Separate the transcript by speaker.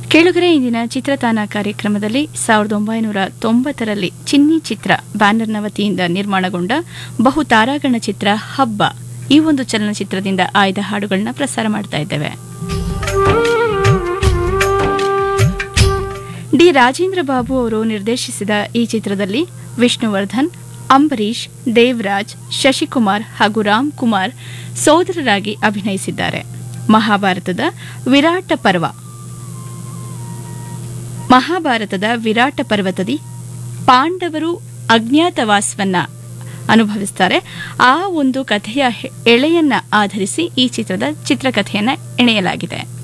Speaker 1: ಕೇಳುಗರೆ ಇಂದಿನ ಚಿತ್ರತಾನ ಕಾರ್ಯಕ್ರಮದಲ್ಲಿ ಸಾವಿರದ ಒಂಬೈನೂರ ತೊಂಬತ್ತರಲ್ಲಿ ಚಿನ್ನಿ ಚಿತ್ರ ಬ್ಯಾನರ್ನ ವತಿಯಿಂದ ನಿರ್ಮಾಣಗೊಂಡ ಬಹು ತಾರಾಗಣ ಚಿತ್ರ ಹಬ್ಬ ಈ ಒಂದು ಚಲನಚಿತ್ರದಿಂದ ಆಯ್ದ ಹಾಡುಗಳನ್ನ ಪ್ರಸಾರ ಮಾಡ್ತಾ ಇದ್ದೇವೆ ಡಿ ರಾಜೇಂದ್ರ ಬಾಬು ಅವರು ನಿರ್ದೇಶಿಸಿದ ಈ ಚಿತ್ರದಲ್ಲಿ ವಿಷ್ಣುವರ್ಧನ್ ಅಂಬರೀಷ್ ದೇವರಾಜ್ ಶಶಿಕುಮಾರ್ ಹಾಗೂ ರಾಮ್ ಕುಮಾರ್ ಸೋದರರಾಗಿ ಅಭಿನಯಿಸಿದ್ದಾರೆ ಮಹಾಭಾರತದ ವಿರಾಟ ಪರ್ವ ಮಹಾಭಾರತದ ವಿರಾಟ ಪರ್ವತದಿ ಪಾಂಡವರು ಅಜ್ಞಾತವಾಸವನ್ನ ಅನುಭವಿಸ್ತಾರೆ ಆ ಒಂದು ಕಥೆಯ ಹೆ- ಎಳೆಯನ್ನ ಆಧರಿಸಿ ಈ ಚಿತ್ರದ ಚಿತ್ರಕಥೆಯನ್ನ ಎಣೆಯಲಾಗಿದೆ